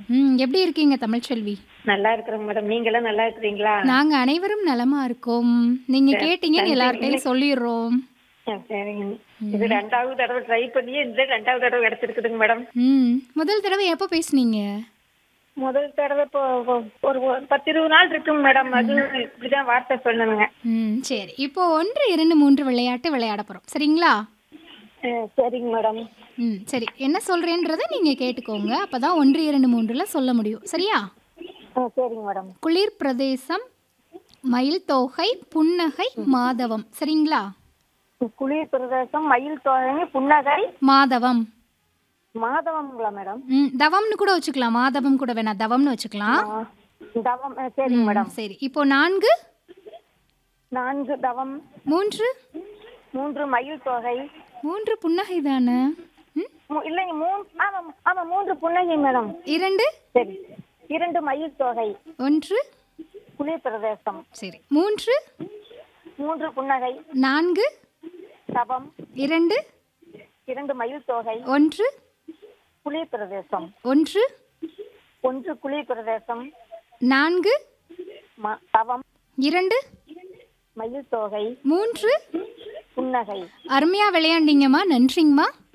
ம் எப்படி இருக்கீங்க தமிழ்ச்செல்வி நல்லா இருக்கிறோம் மேடம் நீங்களும் நல்லா இருக்கிறீங்களா நாங்க அனைவரும் நலமா இருக்கோம் நீங்க கேட்டீங்கன்னு எல்லார்ட்டையும் சொல்லிடுறோம் ஆ, சரிங்க இது ரெண்டாவது தடவை ட்ரை பண்ணி இந்த ரெண்டாவது தடவை கிடைச்சிருக்குதுங்க மேடம் ம் முதல் தடவை எப்போ பேசுனீங்க முதல் தடவை இப்போ ஒ- ஒரு ஒரு பத்து இருபது நாள் இருக்குங்க மேடம் அது இப்படிதான் வார்த்தை சொல்லணுங்க ம் சரி இப்போ ஒன்று இரண்டு மூன்று விளையாட்டு விளையாட போறோம் சரிங்களா ஆ, சரிங்க மேடம் ம் சரி என்ன சொல்றேன்றதை நீங்க கேட்டுக்கோங்க அப்பதான் ஒன்று இரண்டு மூன்றுல சொல்ல முடியும் சரியா ஆ சரிங்க மேடம் குளிர் பிரதேசம் மயில் தோகை புன்னகை மாதவம் சரிங்களா குளிர் பிரதேசம் மயில் தோழி புன்னகை மாதவம் மாதவங்களா மேடம் ம் தவம்னு கூட வச்சுக்கலாம் மாதவம் கூட வேணாம் தவம்னு வச்சுக்கலாம் ஆ, தவம் ஆ, சரிங்க மேடம் சரி இப்போ நான்கு நான்கு தவம் மூன்று மூன்று மயில் தொகை மூன்று புன்னகை தானே ம் மூ- இல்லைங்க மூணு ஆமாம் ஆமாம் மூன்று புன்னகை மேடம் இரண்டு சரி இரண்டு மயில் தொகை ஒன்று குளிர் பிரதேசம் சரி மூன்று மூன்று புன்னகை நான்கு தவம் இரண்டு இரண்டு மயில் தொகை ஒன்று குளிர் பிரதேசம் ஒன்று ஒன்று குளிர் பிரதேசம் நான்கு ம- தவம் இரண்டு மயில் தொகை மூன்று புன்னகை அருமையா விளையாண்டீங்கம்மா நன்றிங்கம்மா